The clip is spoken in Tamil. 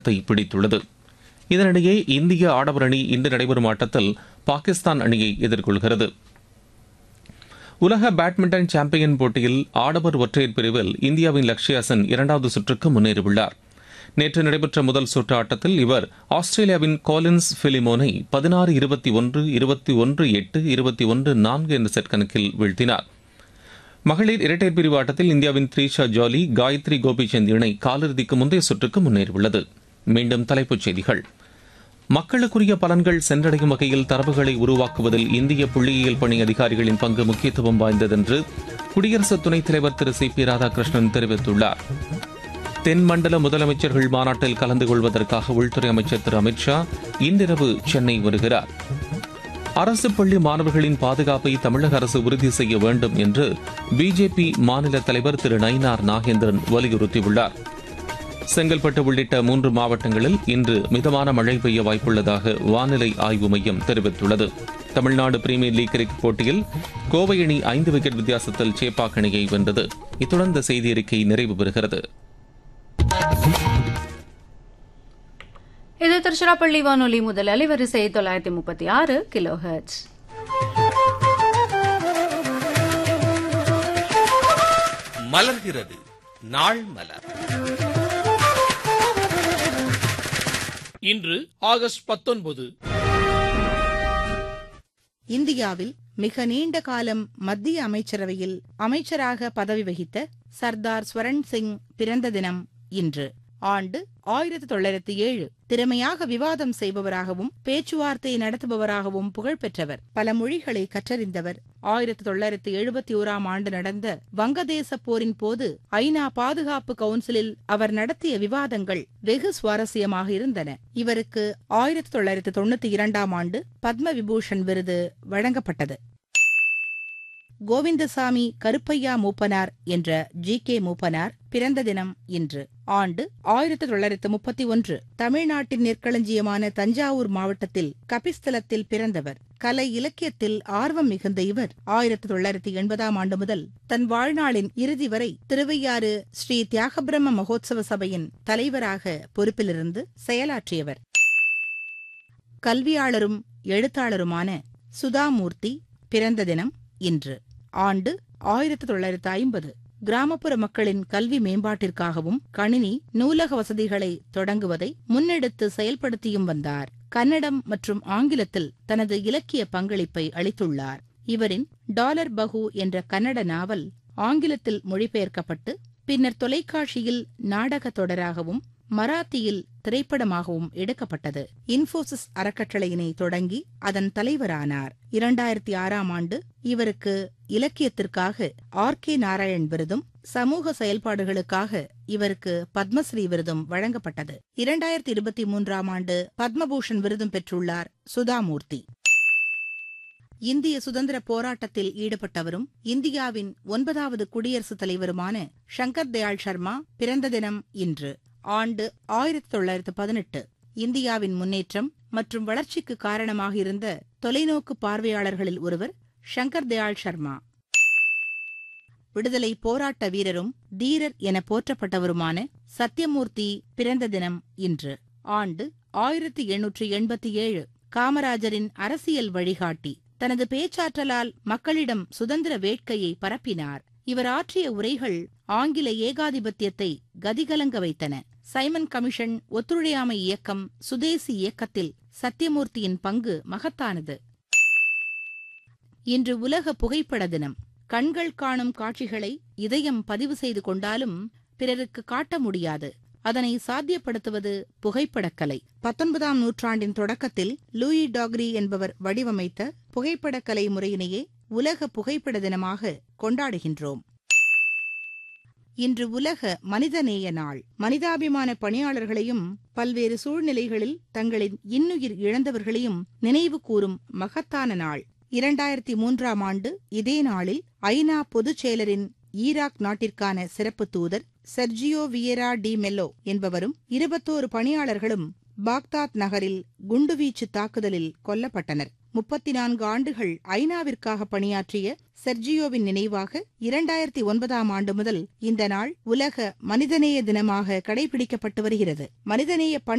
த்தை பிடித்துள்ளது இதனிடையே இந்திய ஆடவர் அணி இன்று நடைபெறும் ஆட்டத்தில் பாகிஸ்தான் அணியை எதிர்கொள்கிறது உலக பேட்மிண்டன் சாம்பியன் போட்டியில் ஆடவர் ஒற்றையர் பிரிவில் இந்தியாவின் லக்ஷ்யா சென் இரண்டாவது சுற்றுக்கு முன்னேறியுள்ளார் நேற்று நடைபெற்ற முதல் சுற்று ஆட்டத்தில் இவர் ஆஸ்திரேலியாவின் கோலின்ஸ் பிலிமோனை பதினாறு இருபத்தி ஒன்று இருபத்தி ஒன்று எட்டு இருபத்தி ஒன்று நான்கு என்ற செட் கணக்கில் வீழ்த்தினார் மகளிர் இரட்டையர் பிரிவு ஆட்டத்தில் இந்தியாவின் த்ரீஷா ஜாலி காயத்ரி கோபிச்சந்த் இணை காலிறுதிக்கு முந்தைய சுற்றுக்கு முன்னேறியுள்ளது மீண்டும் தலைப்புச் செய்திகள் மக்களுக்குரிய பலன்கள் சென்றடையும் வகையில் தரவுகளை உருவாக்குவதில் இந்திய புள்ளியியல் பணி அதிகாரிகளின் பங்கு முக்கியத்துவம் வாய்ந்ததென்று குடியரசு துணைத் தலைவர் திரு சி பி ராதாகிருஷ்ணன் தெரிவித்துள்ளார் தென்மண்டல முதலமைச்சர்கள் மாநாட்டில் கலந்து கொள்வதற்காக உள்துறை அமைச்சர் திரு அமித்ஷா இன்றிரவு சென்னை வருகிறார் அரசு பள்ளி மாணவர்களின் பாதுகாப்பை தமிழக அரசு உறுதி செய்ய வேண்டும் என்று பிஜேபி மாநில தலைவர் திரு நயினார் நாகேந்திரன் வலியுறுத்தியுள்ளார் செங்கல்பட்டு உள்ளிட்ட மூன்று மாவட்டங்களில் இன்று மிதமான மழை பெய்ய வாய்ப்புள்ளதாக வானிலை ஆய்வு மையம் தெரிவித்துள்ளது தமிழ்நாடு பிரீமியர் லீக் கிரிக்கெட் போட்டியில் கோவை அணி ஐந்து விக்கெட் வித்தியாசத்தில் சேப்பாக் அணியை வென்றது இத்துடன் இந்த செய்தி அறிக்கை நிறைவு பெறுகிறது இது திருச்சிராப்பள்ளி வானொலி முதல் அலைவரிசை தொள்ளாயிரத்தி முப்பத்தி ஆறு கிலோ ஹெர்ட்ஸ் மலர்கிறது நாள் மலர் இன்று ஆகஸ்ட் பத்தொன்பது இந்தியாவில் மிக நீண்ட காலம் மத்திய அமைச்சரவையில் அமைச்சராக பதவி வகித்த சர்தார் ஸ்வரன் சிங் பிறந்த தினம் இன்று ஆண்டு ஆயிரத்தி தொள்ளாயிரத்தி ஏழு திறமையாக விவாதம் செய்பவராகவும் பேச்சுவார்த்தை நடத்துபவராகவும் புகழ்பெற்றவர் பல மொழிகளை கற்றறிந்தவர் ஆயிரத்தி தொள்ளாயிரத்தி எழுபத்தி ஓராம் ஆண்டு நடந்த வங்கதேச போரின் போது ஐநா பாதுகாப்பு கவுன்சிலில் அவர் நடத்திய விவாதங்கள் வெகு சுவாரஸ்யமாக இருந்தன இவருக்கு ஆயிரத்தி தொள்ளாயிரத்தி தொண்ணூத்தி இரண்டாம் ஆண்டு பத்ம விபூஷன் விருது வழங்கப்பட்டது கோவிந்தசாமி கருப்பையா மூப்பனார் என்ற ஜி கே மூப்பனார் பிறந்த தினம் இன்று ஆண்டு ஆயிரத்தி தொள்ளாயிரத்து முப்பத்தி ஒன்று தமிழ்நாட்டின் நெற்களஞ்சியமான தஞ்சாவூர் மாவட்டத்தில் கபிஸ்தலத்தில் பிறந்தவர் கலை இலக்கியத்தில் ஆர்வம் மிகுந்த இவர் ஆயிரத்தி தொள்ளாயிரத்தி எண்பதாம் ஆண்டு முதல் தன் வாழ்நாளின் இறுதி வரை திருவையாறு ஸ்ரீ தியாகபிரம்ம மகோத்சவ சபையின் தலைவராக பொறுப்பிலிருந்து செயலாற்றியவர் கல்வியாளரும் எழுத்தாளருமான சுதாமூர்த்தி பிறந்த தினம் இன்று ஆண்டு ஆயிரத்தி தொள்ளாயிரத்து ஐம்பது கிராமப்புற மக்களின் கல்வி மேம்பாட்டிற்காகவும் கணினி நூலக வசதிகளை தொடங்குவதை முன்னெடுத்து செயல்படுத்தியும் வந்தார் கன்னடம் மற்றும் ஆங்கிலத்தில் தனது இலக்கிய பங்களிப்பை அளித்துள்ளார் இவரின் டாலர் பகு என்ற கன்னட நாவல் ஆங்கிலத்தில் மொழிபெயர்க்கப்பட்டு பின்னர் தொலைக்காட்சியில் நாடக தொடராகவும் மராத்தியில் திரைப்படமாகவும் எடுக்கப்பட்டது இன்போசிஸ் அறக்கட்டளையினை தொடங்கி அதன் தலைவரானார் இரண்டாயிரத்தி ஆறாம் ஆண்டு இவருக்கு இலக்கியத்திற்காக ஆர் கே நாராயண் விருதும் சமூக செயல்பாடுகளுக்காக இவருக்கு பத்மஸ்ரீ விருதும் வழங்கப்பட்டது இரண்டாயிரத்தி இருபத்தி மூன்றாம் ஆண்டு பத்மபூஷன் விருதும் பெற்றுள்ளார் சுதாமூர்த்தி இந்திய சுதந்திர போராட்டத்தில் ஈடுபட்டவரும் இந்தியாவின் ஒன்பதாவது குடியரசுத் தலைவருமான சங்கர் தயாள் சர்மா பிறந்த தினம் இன்று ஆண்டு ஆயிரத்தி தொள்ளாயிரத்து பதினெட்டு இந்தியாவின் முன்னேற்றம் மற்றும் வளர்ச்சிக்கு காரணமாக இருந்த தொலைநோக்கு பார்வையாளர்களில் ஒருவர் சங்கர் தயாள் சர்மா விடுதலை போராட்ட வீரரும் தீரர் என போற்றப்பட்டவருமான சத்யமூர்த்தி பிறந்த தினம் இன்று ஆண்டு ஆயிரத்தி எண்ணூற்றி எண்பத்தி ஏழு காமராஜரின் அரசியல் வழிகாட்டி தனது பேச்சாற்றலால் மக்களிடம் சுதந்திர வேட்கையை பரப்பினார் இவர் ஆற்றிய உரைகள் ஆங்கில ஏகாதிபத்தியத்தை கதிகலங்க வைத்தன சைமன் கமிஷன் ஒத்துழையாமை இயக்கம் சுதேசி இயக்கத்தில் சத்யமூர்த்தியின் பங்கு மகத்தானது இன்று உலக புகைப்பட தினம் கண்கள் காணும் காட்சிகளை இதயம் பதிவு செய்து கொண்டாலும் பிறருக்கு காட்ட முடியாது அதனை சாத்தியப்படுத்துவது புகைப்படக்கலை பத்தொன்பதாம் நூற்றாண்டின் தொடக்கத்தில் லூயி டாக்ரி என்பவர் வடிவமைத்த புகைப்படக்கலை முறையினையே உலக புகைப்பட தினமாக கொண்டாடுகின்றோம் இன்று உலக மனிதநேய நாள் மனிதாபிமான பணியாளர்களையும் பல்வேறு சூழ்நிலைகளில் தங்களின் இன்னுயிர் இழந்தவர்களையும் நினைவு கூறும் மகத்தான நாள் இரண்டாயிரத்தி மூன்றாம் ஆண்டு இதே நாளில் ஐநா பொதுச் செயலரின் ஈராக் நாட்டிற்கான சிறப்பு தூதர் செர்ஜியோ வியரா டி மெல்லோ என்பவரும் இருபத்தோரு பணியாளர்களும் பாக்தாத் நகரில் குண்டுவீச்சு தாக்குதலில் கொல்லப்பட்டனர் முப்பத்தி நான்கு ஆண்டுகள் ஐநாவிற்காக பணியாற்றிய செர்ஜியோவின் நினைவாக இரண்டாயிரத்தி ஒன்பதாம் ஆண்டு முதல் இந்த நாள் உலக மனிதநேய தினமாக கடைபிடிக்கப்பட்டு வருகிறது மனிதநேய